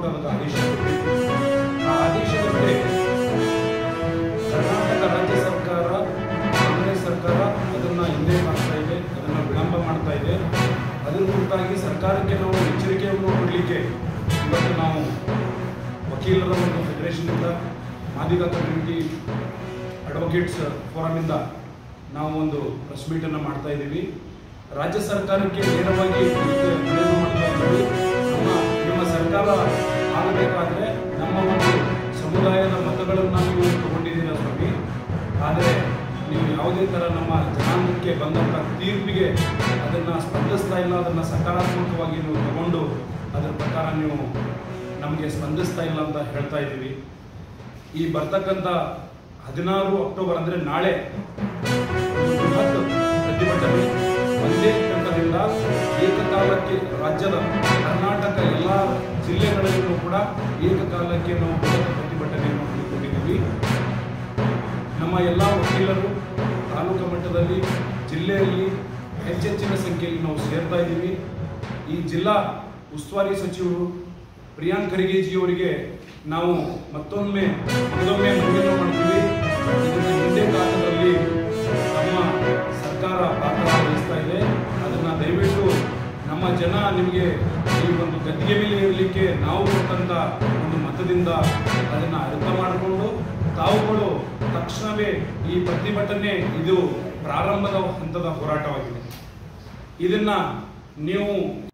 ಮಹತ್ವದ ಆದೇಶ ಕೊಟ್ಟಿತ್ತು. ಆ ಆದೇಶದ ಮೇಲೆ ಕರ್ನಾಟಕ ರಾಜ್ಯ ಸರ್ಕಾರ ಕಾಂಗ್ರೆಸ್ ಸರ್ಕಾರ ಅದನ್ನ ಹಿಂದೆ ಮಾಡ್ತಾ ಇದೆ ಅದನ್ನ ವಿಳಂಬ ಮಾಡ್ತಾ ಇದೆ ಅದರ ಕುರಿತಾಗಿ ಸರ್ಕಾರಕ್ಕೆ ನಾವು ಎಚ್ಚರಿಕೆಯನ್ನು ಕೊಡಲಿಕ್ಕೆ ಇವತ್ತು ನಾವು ವಕೀಲರ ಒಂದು ಫೆಡರೇಷನ್ನಿಂದ ಮಾದಿಗ ಕಮ್ಯುನಿಟಿ ಅಡ್ವೊಕೇಟ್ಸ್ ಫೋರಮಿಂದ ನಾವು ಒಂದು ಪ್ರೆಸ್ ಮೀಟನ್ನು ಮಾಡ್ತಾ ಇದ್ದೀವಿ ರಾಜ್ಯ ಸರ್ಕಾರಕ್ಕೆ ನೇರವಾಗಿ ಮನವಿ ಮಾಡ್ತಾ ಇದ್ದೀವಿ ನಮ್ಮ ನಿಮ್ಮ ಸರ್ಕಾರ ಆಗಬೇಕಾದ್ರೆ ನಮ್ಮ ಒಂದು ಸಮುದಾಯದ ಮತಗಳನ್ನು ನೀವು ತಗೊಂಡಿದ್ದೀರ ಸ್ವಾಮಿ ಆದರೆ ನೀವು ಯಾವುದೇ ಥರ ನಮ್ಮ ಜನಾಂಗಕ್ಕೆ ಬಂದಂಥ ತೀರ್ಪಿಗೆ ಅದನ್ನು ಸ್ಪಂದಿಸ್ತಾ ಇಲ್ಲ ಅದನ್ನು ಸಕಾರಾತ್ಮಕವಾಗಿ ನೀವು ತಗೊಂಡು ಅದರ ಪ್ರಕಾರ ನೀವು ನಮಗೆ ಸ್ಪಂದಿಸ್ತಾ ಇಲ್ಲ ಅಂತ ಹೇಳ್ತಾ ಇದ್ದೀವಿ ಈ ಬರ್ತಕ್ಕಂಥ ಹದಿನಾರು ಅಕ್ಟೋಬರ್ ಅಂದರೆ ನಾಳೆ ಒಂದು ಬೃಹತ್ ಪ್ರತಿಭಟನೆ ಒಂದೇ ಕಂಠದಿಂದ ಏಕಕಾಲಕ್ಕೆ ರಾಜ್ಯದ ಕರ್ನಾಟಕ ಎಲ್ಲ ಜಿಲ್ಲೆಗಳಲ್ಲೂ ಕೂಡ ಏಕಕಾಲಕ್ಕೆ ನಾವು ಬೃಹತ್ ಪ್ರತಿಭಟನೆಯನ್ನು ಹಮ್ಮಿಕೊಂಡಿದ್ದೀವಿ ನಮ್ಮ ಎಲ್ಲ ವಕೀಲರು ತಾಲೂಕು ಮಟ್ಟದಲ್ಲಿ ಜಿಲ್ಲೆಯಲ್ಲಿ ಹೆಚ್ಚೆಚ್ಚಿನ ಸಂಖ್ಯೆಯಲ್ಲಿ ನಾವು ಸೇರ್ತಾ ಇದ್ದೀವಿ ಈ ಜಿಲ್ಲಾ ಉಸ್ತುವಾರಿ ಸಚಿವರು ಪ್ರಿಯಾಂಕ್ ಖರ್ಗೆಜಿಯವರಿಗೆ ನಾವು ಮತ್ತೊಮ್ಮೆ ಮತ್ತೊಮ್ಮೆ ಮನವಿಯನ್ನು ಮಾಡ್ತೀವಿ ಇದನ್ನ ಹಿಂದೆ ಕಾಲದಲ್ಲಿ ನಮ್ಮ ಸರ್ಕಾರ ಪಾತ್ರ ವಹಿಸ್ತಾ ಇದೆ ಅದನ್ನ ದಯವಿಟ್ಟು ನಮ್ಮ ಜನ ನಿಮಗೆ ಈ ಒಂದು ಗದ್ದಿಗೆ ಮೇಲೆ ಇರಲಿಕ್ಕೆ ನಾವು ಕೊಟ್ಟಂತ ಒಂದು ಮತದಿಂದ ಅದನ್ನ ಅರ್ಥ ಮಾಡಿಕೊಂಡು ತಾವುಗಳು ತಕ್ಷಣವೇ ಈ ಪ್ರತಿಭಟನೆ ಇದು ಪ್ರಾರಂಭದ ಹಂತದ ಹೋರಾಟವಾಗಿದೆ ಇದನ್ನ ನೀವು